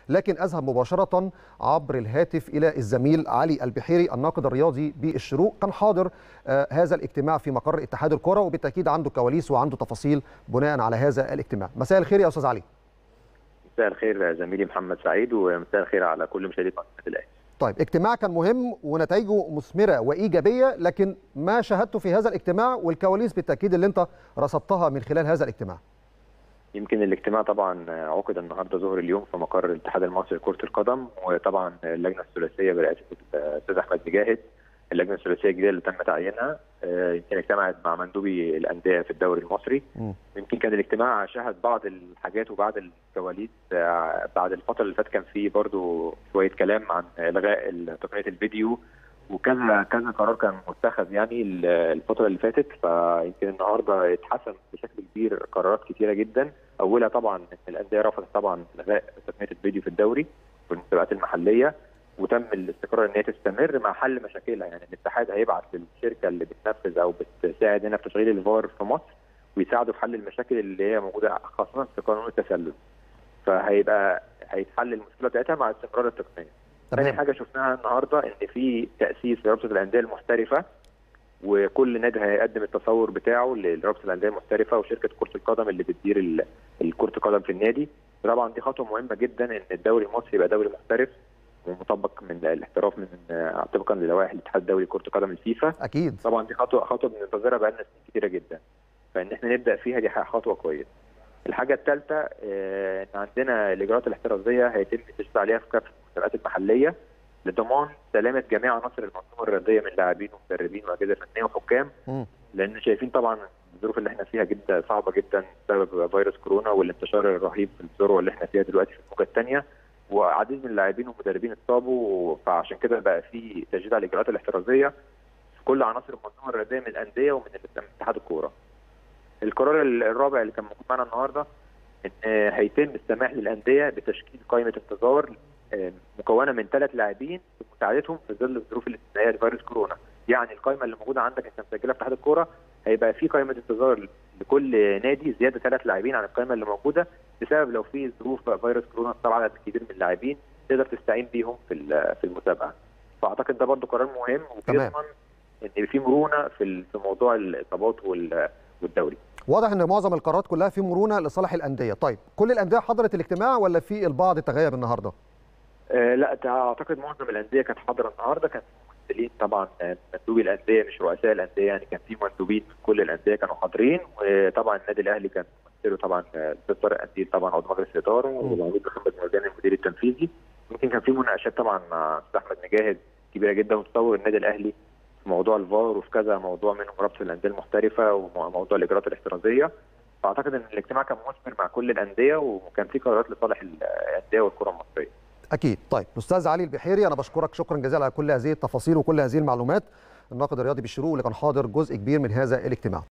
لكن اذهب مباشره عبر الهاتف الى الزميل علي البحيري الناقد الرياضي بالشروق كان حاضر آه هذا الاجتماع في مقر اتحاد الكره وبالتاكيد عنده كواليس وعنده تفاصيل بناء على هذا الاجتماع مساء الخير يا استاذ علي مساء الخير زميلي محمد سعيد ومساء الخير على كل مشاهدي قناه الاهلي طيب اجتماع كان مهم ونتائجه مثمره وايجابيه لكن ما شاهدته في هذا الاجتماع والكواليس بالتاكيد اللي انت رصدتها من خلال هذا الاجتماع يمكن الاجتماع طبعا عقد النهارده ظهر اليوم في مقر الاتحاد المصري لكره القدم وطبعا اللجنه الثلاثيه برئاسه الاستاذ احمد مجاهد اللجنه الثلاثيه الجديده اللي تم تعيينها يمكن اجتمعت مع مندوبي الانديه في الدوري المصري يمكن كان الاجتماع شهد بعض الحاجات وبعض الكواليس بعد الفتره اللي فاتت كان في برضو شويه كلام عن الغاء تقنيه الفيديو وكذا كذا قرار كان متخذ يعني الفتره اللي فاتت فيمكن النهارده اتحسن بشكل كبير قرارات كثيره جدا اولها طبعا ان الانديه رفضت طبعا الغاء تقنيه الفيديو في الدوري في المسابقات المحليه وتم الاستقرار ان هي تستمر مع حل مشاكلها يعني الاتحاد هيبعت للشركه اللي بتنفذ او بتساعد هنا في تشغيل الفار في مصر ويساعدوا في حل المشاكل اللي هي موجوده خاصه في قانون التسلل فهيبقى هيتحل المشكله بتاعتها مع استمرار التقنيه. ثاني حاجه شفناها النهارده ان في تاسيس لرابطه الانديه المحترفه وكل نادي هيقدم التصور بتاعه لرابطه الانديه المحترفه وشركه كره القدم اللي بتدير كره القدم في النادي طبعا دي خطوه مهمه جدا ان الدوري المصري يبقى دوري محترف ومطبق من الاحتراف من طبقا للوائح الاتحاد الدولي لكره القدم الفيفا اكيد طبعا دي خطوه خطوه بننتظرها بقى لنا سنين كتيره جدا فان احنا نبدا فيها دي خطوه كويسه الحاجه الثالثه ان عندنا الاجراءات الاحترازيه هيتم التشديد عليها في كافه المسابقات المحليه لضمان سلامه جميع عناصر المنظومه الرياضيه من لاعبين ومدربين واجهزه فنيه وحكام لان شايفين طبعا الظروف اللي احنا فيها جدا صعبه جدا بسبب فيروس كورونا والانتشار الرهيب في الذروه اللي احنا فيها دلوقتي في الموجه الثانيه وعديد من اللاعبين والمدربين اتصابوا فعشان كده بقى في تشديد على الاجراءات الاحترازيه في كل عناصر المنظومه الرياضيه من الانديه ومن اتحاد الكوره. القرار الرابع اللي كان موجود معانا النهارده ان هيتم السماح للانديه بتشكيل قائمه انتظار مكونه من ثلاث لاعبين بمساعدتهم في ظل الظروف الاستثنائيه لفيروس كورونا، يعني القائمه اللي موجوده عندك انت مسجلها في اتحاد الكوره هيبقى في قائمه انتظار لكل نادي زياده ثلاث لاعبين عن القائمه اللي موجوده بسبب لو في ظروف فيروس كورونا طبعا عدد كبير من اللاعبين تقدر تستعين بيهم في في المسابقه. فاعتقد ده برضو قرار مهم وبيضمن ان في مرونه في في موضوع الاصابات والدوري. واضح ان معظم القرارات كلها في مرونه لصالح الانديه، طيب كل الانديه حضرت الاجتماع ولا في البعض تغيب النهارده؟ آه لا اعتقد معظم الانديه كانت حاضره النهارده كان ممثلين طبعا مندوبي الانديه مش رؤساء الانديه يعني كان في مندوبين من كل الانديه كانوا حاضرين وطبعا النادي الاهلي كان ممثله طبعا الاستاذ طارق قنديل طبعا عضو مجلس الاداره والعميد محمد مرجان المدير التنفيذي يمكن كان في مناقشات طبعا مع استاذ احمد مجاهد كبيره جدا وتصور النادي الاهلي في موضوع الفار وفي كذا موضوع منهم رابطه الانديه المحترفه وموضوع الاجراءات الاحترازيه فاعتقد ان الاجتماع كان مثمر مع كل الانديه وكان في قرارات لصالح الانديه والكره المصريه. اكيد طيب الاستاذ علي البحيري انا بشكرك شكرا جزيلا على كل هذه التفاصيل وكل هذه المعلومات الناقد الرياضي بالشروق اللي كان حاضر جزء كبير من هذا الاجتماع